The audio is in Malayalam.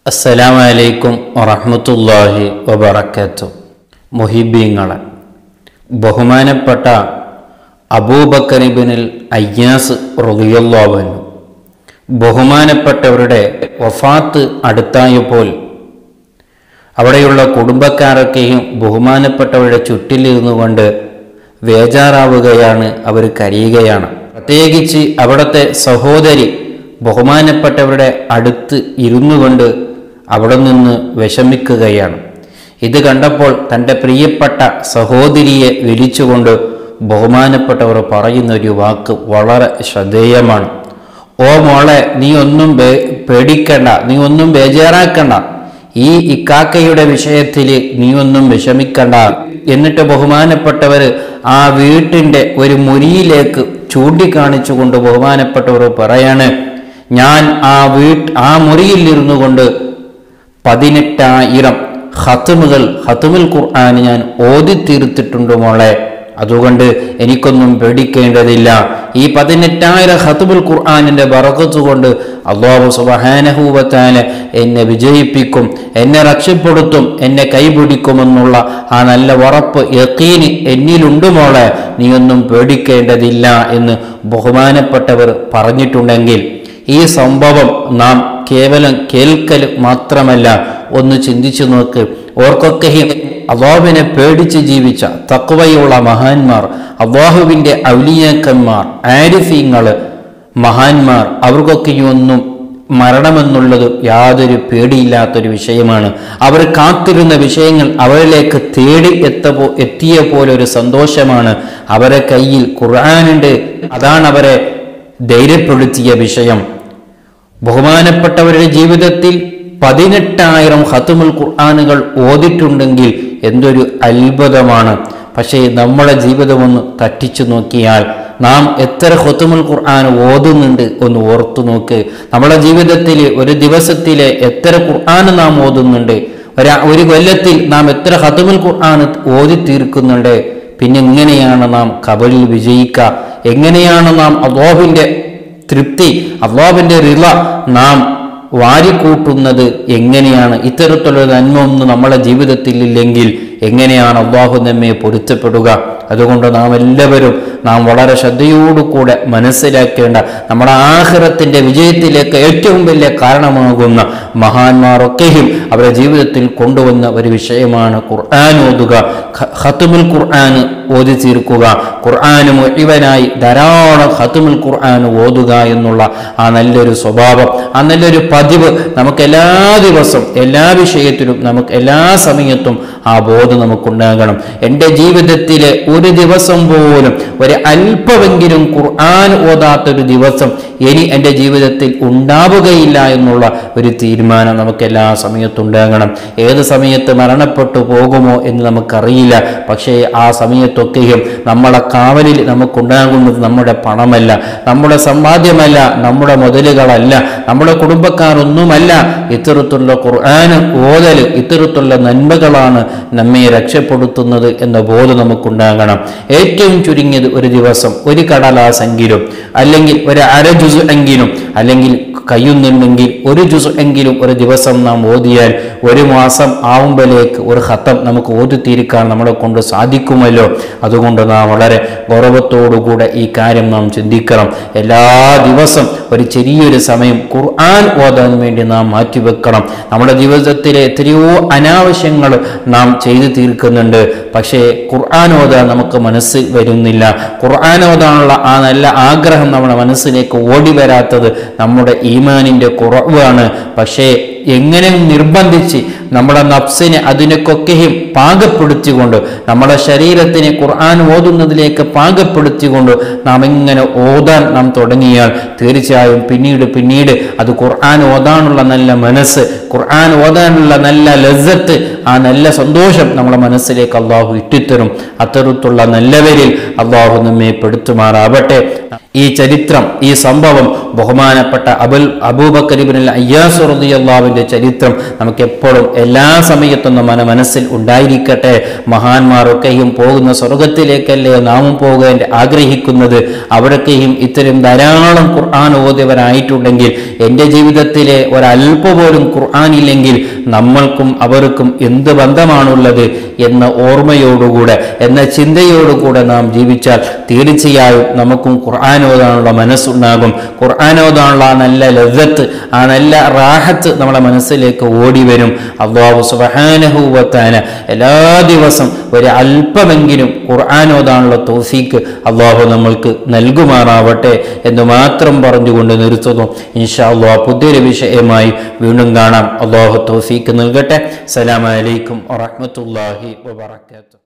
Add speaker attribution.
Speaker 1: അസ്സലാമു അലൈക്കും വറഹ്മത്തുള്ളാഹി വബറകാത്തു മുഹിബീങ്ങളെ ബഹുമാനപ്പെട്ട അബൂബക്കർ ഇബ്നുൽ അയ്യാസ് റളിയല്ലാഹു അൻഹു ബഹുമാനപ്പെട്ടവരുടെ വഫാത്ത് അടുത്തായപ്പോൾ അവിടെയുള്ള കുടുംബക്കാരൊക്കെയും ബഹുമാനപ്പെട്ടവരുടെ ചുറ്റിലിരുന്നു കൊണ്ട് വേജാറാവുകയാണ് അവർ കരയുകയാണ് പ്രത്യേകിച്ച് അവിടുത്തെ സഹോദരി ബഹുമാനപ്പെട്ടവരുടെ അടുത്ത് ഇരുന്നു കൊണ്ട് അവിടെ നിന്ന് വിഷമിക്കുകയാണ് ഇത് കണ്ടപ്പോൾ തൻ്റെ പ്രിയപ്പെട്ട സഹോദരിയെ വിളിച്ചുകൊണ്ട് ബഹുമാനപ്പെട്ടവർ പറയുന്ന ഒരു വാക്ക് വളരെ ശ്രദ്ധേയമാണ് ഓ മോളെ നീ ഒന്നും ബേ- പേടിക്കണ്ട നീ ഒന്നും ബേജാറാക്കണ്ട ഈ ഇക്കാക്കയുടെ വിഷയത്തിൽ നീ ഒന്നും വിഷമിക്കണ്ട എന്നിട്ട് ബഹുമാനപ്പെട്ടവർ ആ വീട്ടിൻ്റെ ഒരു മുരിയിലേക്ക് ചൂണ്ടിക്കാണിച്ചുകൊണ്ട് ബഹുമാനപ്പെട്ടവർ പറയാണ് ഞാൻ ആ വീട്ട് ആ മുറിയിൽ ഇരുന്നു കൊണ്ട് പതിനെട്ടായിരം ഹത്തുമുകൾ ഹത്തുമുൽ ഖുർആൻ ഞാൻ ഓതി തീർത്തിട്ടുണ്ട് മോളെ അതുകൊണ്ട് എനിക്കൊന്നും പേടിക്കേണ്ടതില്ല ഈ പതിനെട്ടായിരം ഹത്തുബുൽ ഖുർആാനിന്റെ ബറക്കത്ത് കൊണ്ട് അള്ളാഹു സുബഹാനഹൂവത്താല് എന്നെ വിജയിപ്പിക്കും എന്നെ രക്ഷപ്പെടുത്തും എന്നെ കൈപിടിക്കുമെന്നുള്ള ആ നല്ല ഉറപ്പ് യക്കീന് എന്നിലുണ്ട് മോളെ നീയൊന്നും പേടിക്കേണ്ടതില്ല എന്ന് ബഹുമാനപ്പെട്ടവർ പറഞ്ഞിട്ടുണ്ടെങ്കിൽ ഈ സംഭവം നാം കേവലം കേൾക്കൽ മാത്രമല്ല ഒന്ന് ചിന്തിച്ചു നോക്ക് ഓർക്കൊക്കെയും അള്ളാഹുവിനെ പേടിച്ച് ജീവിച്ച തക്വയുള്ള മഹാന്മാർ അള്ളാഹുവിൻ്റെ ഔലിയാക്കന്മാർ ആരിഫീങ്ങൾ മഹാന്മാർ അവർക്കൊക്കെയും ഒന്നും മരണമെന്നുള്ളത് യാതൊരു പേടിയില്ലാത്തൊരു വിഷയമാണ് അവർ കാത്തിരുന്ന വിഷയങ്ങൾ അവരിലേക്ക് തേടി എത്തപ്പോ എത്തിയ പോലെ ഒരു സന്തോഷമാണ് അവരെ കയ്യിൽ ഖുർആാനുണ്ട് അതാണ് അവരെ ധൈര്യപ്പെടുത്തിയ വിഷയം ബഹുമാനപ്പെട്ടവരുടെ ജീവിതത്തിൽ പതിനെട്ടായിരം ഹത്തുമുൽ ഖുർആാനുകൾ ഓതിട്ടുണ്ടെങ്കിൽ എന്തൊരു അത്ഭുതമാണ് പക്ഷേ നമ്മുടെ ജീവിതമൊന്ന് തട്ടിച്ചു നോക്കിയാൽ നാം എത്ര ഹുത്തുമുൽ ഖുർആൻ ഓതുന്നുണ്ട് ഒന്ന് ഓർത്തു നോക്ക് നമ്മുടെ ജീവിതത്തിൽ ഒരു ദിവസത്തിലെ എത്ര ഖുർആൻ നാം ഓതുന്നുണ്ട് ഒരു ഒരു കൊല്ലത്തിൽ നാം എത്ര ഹത്തുമുൽ ഖുർആൻ ഓതി തീർക്കുന്നുണ്ട് പിന്നെ എങ്ങനെയാണ് നാം കബലിൽ വിജയിക്കുക എങ്ങനെയാണ് നാം അള്ളാഹുവിൻ്റെ തൃപ്തി അള്ളാഹുവിൻ്റെ റിള നാം വാരിക്കൂട്ടുന്നത് എങ്ങനെയാണ് ഇത്തരത്തിലുള്ള നന്മ ഒന്നും നമ്മുടെ ജീവിതത്തിൽ ഇല്ലെങ്കിൽ എങ്ങനെയാണ് അള്ളാഹു നമ്മെ പൊരുത്തപ്പെടുക അതുകൊണ്ട് നാം എല്ലാവരും നാം വളരെ ശ്രദ്ധയോടുകൂടെ മനസ്സിലാക്കേണ്ട നമ്മുടെ ആഹ്റത്തിൻ്റെ വിജയത്തിലേക്ക് ഏറ്റവും വലിയ കാരണമാകുന്ന മഹാന്മാരൊക്കെയും അവരുടെ ജീവിതത്തിൽ കൊണ്ടുവന്ന ഒരു വിഷയമാണ് ഖുർആൻ ഓതുക ഖ- ഖത്തുമുൽ ഖുർആൻ ഓതി തീർക്കുക ഖുർആൻ മുഴുവനായി ധാരാളം ഖത്തുമുൽ ഖുർആൻ ഓതുക എന്നുള്ള ആ നല്ലൊരു സ്വഭാവം ആ നല്ലൊരു പതിവ് നമുക്ക് എല്ലാ ദിവസവും എല്ലാ വിഷയത്തിലും നമുക്ക് എല്ലാ സമയത്തും ആ ബോധം നമുക്കുണ്ടാകണം എൻ്റെ ജീവിതത്തിലെ ഒരു ദിവസം പോലും ഒരു അല്പമെങ്കിലും ഖുർആൻ ഓതാത്തൊരു ദിവസം ഇനി എൻ്റെ ജീവിതത്തിൽ ഉണ്ടാവുകയില്ല എന്നുള്ള ഒരു തീരുമാനം നമുക്ക് എല്ലാ സമയത്തും ഉണ്ടാകണം ഏത് സമയത്ത് മരണപ്പെട്ടു പോകുമോ എന്ന് നമുക്കറിയില്ല പക്ഷേ ആ സമയത്തൊക്കെയും നമ്മളെ കാവലിൽ നമുക്കുണ്ടാകുന്നത് നമ്മുടെ പണമല്ല നമ്മുടെ സമ്പാദ്യമല്ല നമ്മുടെ മുതലുകളല്ല നമ്മുടെ കുടുംബക്കാരൊന്നുമല്ല ഇത്തരത്തിലുള്ള ഖുർആൻ ഓതൽ ഇത്തരത്തിലുള്ള നന്മകളാണ് നമ്മെ രക്ഷപ്പെടുത്തുന്നത് എന്ന ബോധം നമുക്കുണ്ടാകണം ഏറ്റവും ചുരുങ്ങിയത് ഒരു ദിവസം ഒരു കടലാസെങ്കിലും അല്ലെങ്കിൽ ഒരു അര ജുസ് എങ്കിലും അല്ലെങ്കിൽ കഴിയുന്നുണ്ടെങ്കിൽ ഒരു ജുസ് എങ്കിലും ഒരു ദിവസം നാം ഓതിയാൽ ഒരു മാസം ആവുമ്പോഴേക്ക് ഒരു ഹത്തം നമുക്ക് ഓതി തീർക്കാൻ നമ്മളെ കൊണ്ട് സാധിക്കുമല്ലോ അതുകൊണ്ട് നാം വളരെ ഗൗരവത്തോടുകൂടെ ഈ കാര്യം നാം ചിന്തിക്കണം എല്ലാ ദിവസം ഒരു ചെറിയൊരു സമയം ഖുർആൻ ഓതാൻ വേണ്ടി നാം മാറ്റിവെക്കണം നമ്മുടെ ജീവിതത്തിലെ എത്രയോ അനാവശ്യങ്ങൾ നാം ചെയ്തു തീർക്കുന്നുണ്ട് പക്ഷേ ഖുർആൻ ഓതാൻ നമുക്ക് മനസ്സ് വരുന്നില്ല ഖുർആൻ ഓതാനുള്ള ആ നല്ല ആഗ്രഹം നമ്മുടെ മനസ്സിലേക്ക് ഓടി വരാത്തത് നമ്മുടെ ഈമാനിൻ്റെ കുറവാണ് പക്ഷേ എങ്ങനെ നിർബന്ധിച്ച് നമ്മുടെ നഫ്സിനെ അതിനൊക്കെയും പാകപ്പെടുത്തിക്കൊണ്ട് നമ്മുടെ ശരീരത്തിനെ ഖുർആൻ ഓതുന്നതിലേക്ക് പാകപ്പെടുത്തിക്കൊണ്ട് നാം ഇങ്ങനെ ഓതാൻ നാം തുടങ്ങിയാൽ തീർച്ചയായും പിന്നീട് പിന്നീട് അത് ഖുർആൻ ഓതാനുള്ള നല്ല മനസ്സ് ഖുർആൻ ഓതാനുള്ള നല്ല ലസ്സത്ത് ആ നല്ല സന്തോഷം നമ്മളെ മനസ്സിലേക്ക് അള്ളാഹു ഇട്ടിത്തരും അത്തരത്തുള്ള നല്ലവരിൽ അള്ളാഹു നമ്മെ പെടുത്തുമാറാവട്ടെ ഈ ചരിത്രം ഈ സംഭവം ബഹുമാനപ്പെട്ട അബുൽ അബൂബക്കരിബിൻ അയ്യാസ് റളിയല്ലാഹുവിന്റെ ചരിത്രം നമുക്ക് എപ്പോഴും എല്ലാ സമയത്തും നമ്മുടെ മനസ്സിൽ ഉണ്ടായിരിക്കട്ടെ മഹാന്മാരൊക്കെയും പോകുന്ന സ്വർഗത്തിലേക്കല്ലേ നാമും പോകാൻ ആഗ്രഹിക്കുന്നത് അവിടൊക്കെയും ഇത്തരം ധാരാളം ഖുർആൻ ഓതിയവരായിട്ടുണ്ടെങ്കിൽ എൻ്റെ ജീവിതത്തിലെ ഒരല്പ പോലും ഖുർആൻ ഇല്ലെങ്കിൽ നമ്മൾക്കും അവർക്കും എന്ത് ബന്ധമാണുള്ളത് എന്ന ഓർമ്മയോടുകൂടെ എന്ന ചിന്തയോടുകൂടെ നാം ജീവിച്ചാൽ തീർച്ചയായും നമുക്കും ഖുർആൻ ഓതാനുള്ള മനസ്സുണ്ടാകും ഖുർആൻ ഓതാനുള്ള ആ നല്ല ലذത്ത് ആ നല്ല റാഹത്ത് നമ്മളെ മനസ്സിലേക്ക് ഓടി വരും അള്ളാഹു സുബഹാനഹൂവത്താന എല്ലാ ദിവസം ഒരു അല്പമെങ്കിലും ഖുർആൻ ഓതാനുള്ള തോഫീക്ക് അള്ളാഹു നമ്മൾക്ക് നൽകുമാറാവട്ടെ എന്ന് മാത്രം പറഞ്ഞുകൊണ്ട് നിർത്തുന്നു ഇൻഷാ അള്ളാഹ് പുതിയൊരു വിഷയമായി വീണ്ടും കാണാം അള്ളാഹു തോഫീക്ക് നൽകട്ടെ സലാം അലൈക്കും വറഹ്മത്തുള്ളാഹി വബറകാതുഹു